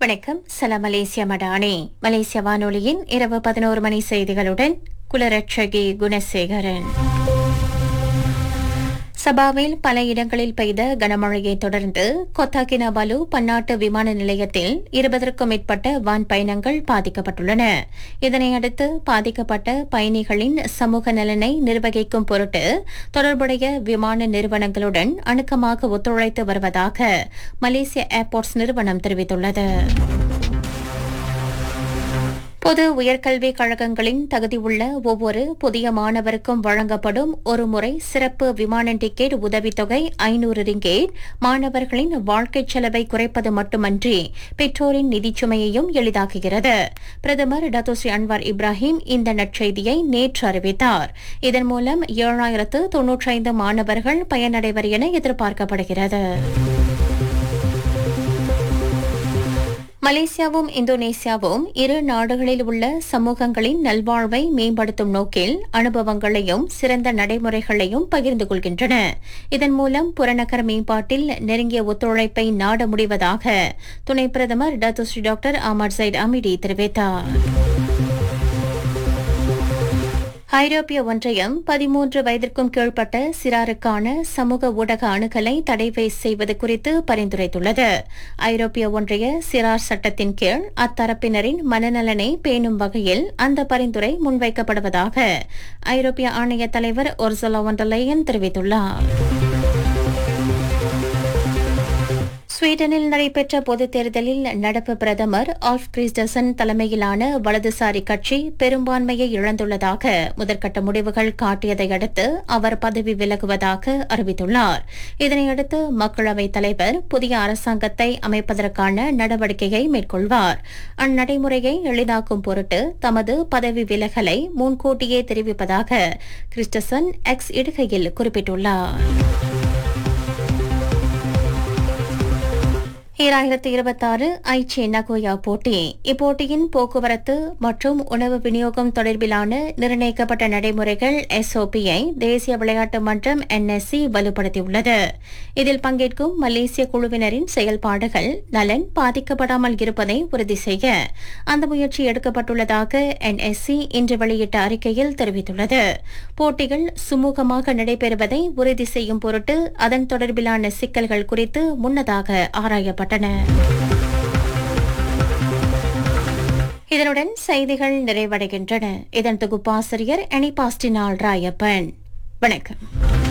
வணக்கம் சலாம் மலேசியா மடானி மலேசிய வானொலியின் இரவு பதினோரு மணி செய்திகளுடன் குலரட்சகி குணசேகரன் சபாவில் பல இடங்களில் பெய்த கனமழையை தொடர்ந்து கொத்தாகினாபாலு பன்னாட்டு விமான நிலையத்தில் இருபதற்கும் மேற்பட்ட வான் பயணங்கள் பாதிக்கப்பட்டுள்ளன இதனையடுத்து பாதிக்கப்பட்ட பயணிகளின் சமூக நலனை நிர்வகிக்கும் பொருட்டு தொடர்புடைய விமான நிறுவனங்களுடன் அணுக்கமாக ஒத்துழைத்து வருவதாக மலேசிய ஏர்போர்ட்ஸ் நிறுவனம் தெரிவித்துள்ளது பொது உயர்கல்விக் கழகங்களின் தகுதியுள்ள ஒவ்வொரு புதிய மாணவருக்கும் வழங்கப்படும் ஒரு முறை சிறப்பு விமான டிக்கெட் உதவித்தொகை ஐநூறு ரிங்கேட் மாணவர்களின் வாழ்க்கைச் செலவை குறைப்பது மட்டுமன்றி பெற்றோரின் நிதிச்சுமையையும் எளிதாக்குகிறது பிரதமர் டத்தோஸ்ரீ அன்வார் இப்ராஹிம் இந்த நற்செய்தியை நேற்று அறிவித்தார் இதன் மூலம் ஏழாயிரத்து தொன்னூற்றைந்து மாணவர்கள் பயனடைவர் என எதிர்பார்க்கப்படுகிறது மலேசியாவும் இந்தோனேசியாவும் இரு நாடுகளில் உள்ள சமூகங்களின் நல்வாழ்வை மேம்படுத்தும் நோக்கில் அனுபவங்களையும் சிறந்த நடைமுறைகளையும் பகிர்ந்து கொள்கின்றன இதன் மூலம் புறநகர் மேம்பாட்டில் நெருங்கிய ஒத்துழைப்பை நாட முடிவதாக துணை பிரதமர் Datuk Seri doctor Ahmad Zahid Hamidi தெரிவித்தார் ஐரோப்பிய ஒன்றியம் பதிமூன்று வயதிற்கும் கீழ்ப்பட்ட சிறாருக்கான சமூக ஊடக அணுகலை தடை செய்வது குறித்து பரிந்துரைத்துள்ளது ஐரோப்பிய ஒன்றிய சிறார் சட்டத்தின் கீழ் அத்தரப்பினரின் மனநலனை பேணும் வகையில் அந்த பரிந்துரை முன்வைக்கப்படுவதாக ஐரோப்பிய ஆணைய தலைவர் ஒர்சலா ஒண்டலையன் தெரிவித்துள்ளார் ஸ்வீடனில் நடைபெற்ற பொதுத் தேர்தலில் நடப்பு பிரதமர் ஆல்ஃப் கிறிஸ்டசன் தலைமையிலான வலதுசாரி கட்சி பெரும்பான்மையை இழந்துள்ளதாக முதற்கட்ட முடிவுகள் காட்டியதை அடுத்து அவர் பதவி விலகுவதாக அறிவித்துள்ளார் இதனையடுத்து மக்களவைத் தலைவர் புதிய அரசாங்கத்தை அமைப்பதற்கான நடவடிக்கையை மேற்கொள்வார் அந்நடைமுறையை எளிதாக்கும் பொருட்டு தமது பதவி விலகலை முன்கூட்டியே தெரிவிப்பதாக கிறிஸ்டசன் எக்ஸ் இடுகையில் குறிப்பிட்டுள்ளார் ஈராயிரத்தி இருபத்தாறு ஐச்சி நகோயா போட்டி இப்போட்டியின் போக்குவரத்து மற்றும் உணவு விநியோகம் தொடர்பிலான நிர்ணயிக்கப்பட்ட நடைமுறைகள் எஸ்ஓபியை தேசிய விளையாட்டு மன்றம் என்எஸ்சி வலுப்படுத்தியுள்ளது இதில் பங்கேற்கும் மலேசிய குழுவினரின் செயல்பாடுகள் நலன் பாதிக்கப்படாமல் இருப்பதை உறுதி செய்ய அந்த முயற்சி எடுக்கப்பட்டுள்ளதாக என்எஸ்சி இன்று வெளியிட்ட அறிக்கையில் தெரிவித்துள்ளது போட்டிகள் சுமூகமாக நடைபெறுவதை உறுதி செய்யும் பொருட்டு அதன் தொடர்பிலான சிக்கல்கள் குறித்து முன்னதாக ஆராயப்பட்டன இதனுடன் செய்திகள் நிறைவடைகின்றன இதன் தொகுப்பாசிரியர் அனிபாஸ்டினால் ராயப்பன் வணக்கம்